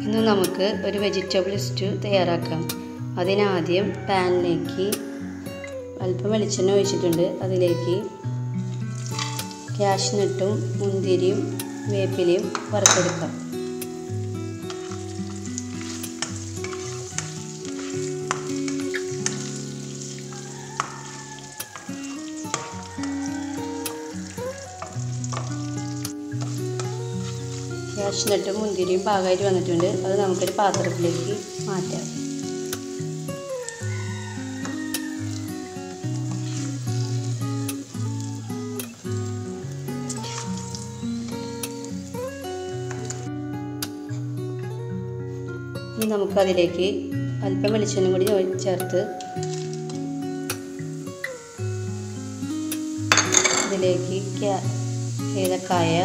ഇന്ന് നമുക്ക് ഒരു വെജിറ്റബിൾ സ്റ്റൂ തയ്യാറാക്കാം അതിനാദ്യം പാനിലേക്ക് അല്പം വെളിച്ചെണ്ണ ഒഴിച്ചിട്ടുണ്ട് അതിലേക്ക് ക്യാഷ്നട്ടും മുന്തിരിയും വേപ്പിലയും വറുത്തെടുക്കാം ക്യാഷ്നട്ടും മുന്തിരിയും പാകമായിട്ട് വന്നിട്ടുണ്ട് അത് നമുക്കൊരു പാത്രത്തിലേക്ക് മാറ്റാം ഇനി നമുക്കതിലേക്ക് അല്പം വെളിച്ചെണ്ണ കൂടി ചേർത്ത് അതിലേക്ക് ഏലക്കായ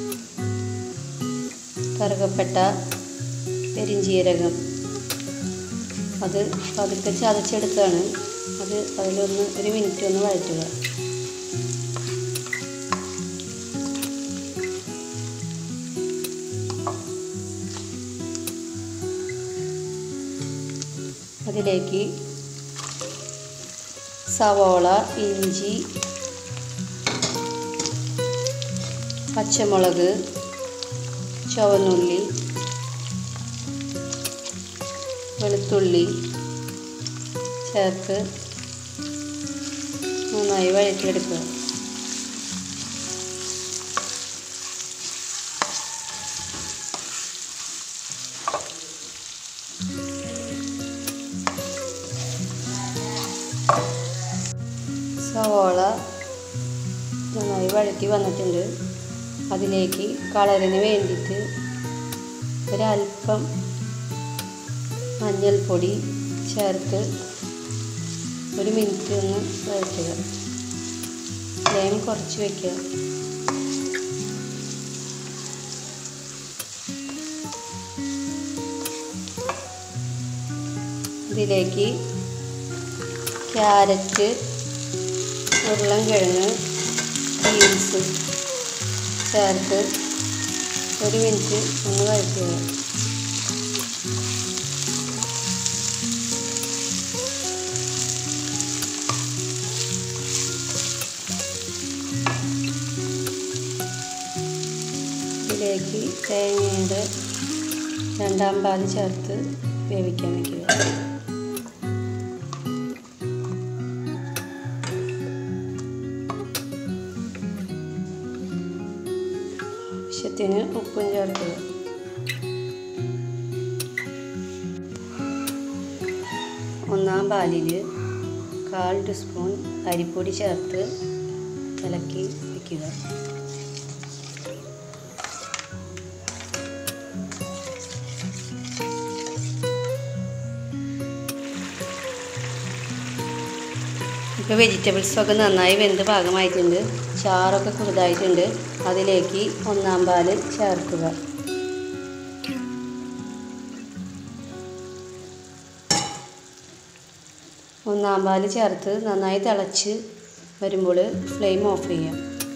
കറുകപ്പെട്ട പെരിഞ്ചീരകം അത് പതുക്കെ ചതച്ചെടുത്താണ് അത് അതിലൊന്ന് ഒരു മിനിറ്റ് ഒന്ന് വഴറ്റുക അതിലേക്ക് സവോള ഇഞ്ചി പച്ചമുളക് ചുവന്നുള്ളി വെളുത്തുള്ളി ചേർത്ത് നന്നായി വഴറ്റിയെടുക്കുക സവോള നന്നായി വഴറ്റി വന്നിട്ടുണ്ട് അതിലേക്ക് കളറിന് വേണ്ടിയിട്ട് ഒരല്പം മഞ്ഞൾപ്പൊടി ചേർത്ത് ഒരു മിനിറ്റ് ഒന്ന് വഴറ്റുക ഫ്ലെയിം കുറച്ച് വയ്ക്കുക ഇതിലേക്ക് ക്യാരറ്റ് ഉരുളൻകിഴങ്ങ് ബീൻസ് ചേർത്ത് ഒരു മിനിറ്റ് ഒന്ന് വഴറ്റുക ഇതിലേക്ക് തേങ്ങയുടെ രണ്ടാം പാൽ ചേർത്ത് വേവിക്കാൻ വയ്ക്കുക ആവശ്യത്തിന് ഉപ്പും ചേർക്കുക ഒന്നാം പാലിൽ കാൽ ടീസ്പൂൺ അരിപ്പൊടി ചേർത്ത് ഇളക്കി വയ്ക്കുക ഇപ്പോൾ വെജിറ്റബിൾസൊക്കെ നന്നായി വെന്ത് പാകമായിട്ടുണ്ട് ചാറൊക്കെ കുറുതായിട്ടുണ്ട് അതിലേക്ക് ഒന്നാം പാല് ചേർക്കുക ഒന്നാം പാല് ചേർത്ത് നന്നായി തിളച്ച് വരുമ്പോൾ ഫ്ലെയിം ഓഫ് ചെയ്യാം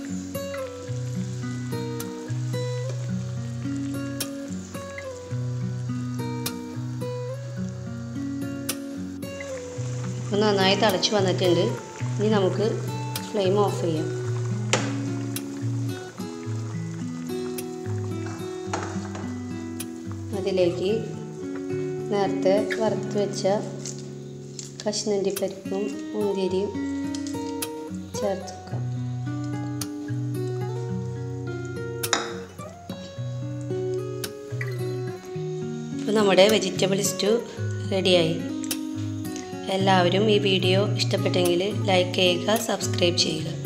ഇപ്പോൾ നന്നായി തിളച്ച് വന്നിട്ടുണ്ട് ഇനി നമുക്ക് ഫ്ലെയിം ഓഫ് ചെയ്യാം അതിലേക്ക് നേരത്തെ വറുത്ത് വെച്ച കശുനണ്ടി പരിപ്പും മുന്തിരിയും ചേർത്ത് വെക്കാം ഇപ്പോൾ നമ്മുടെ വെജിറ്റബിൾ സ്റ്റൂ റെഡിയായി എല്ലാവരും ഈ വീഡിയോ ഇഷ്ടപ്പെട്ടെങ്കിൽ ലൈക്ക് ചെയ്യുക സബ്സ്ക്രൈബ് ചെയ്യുക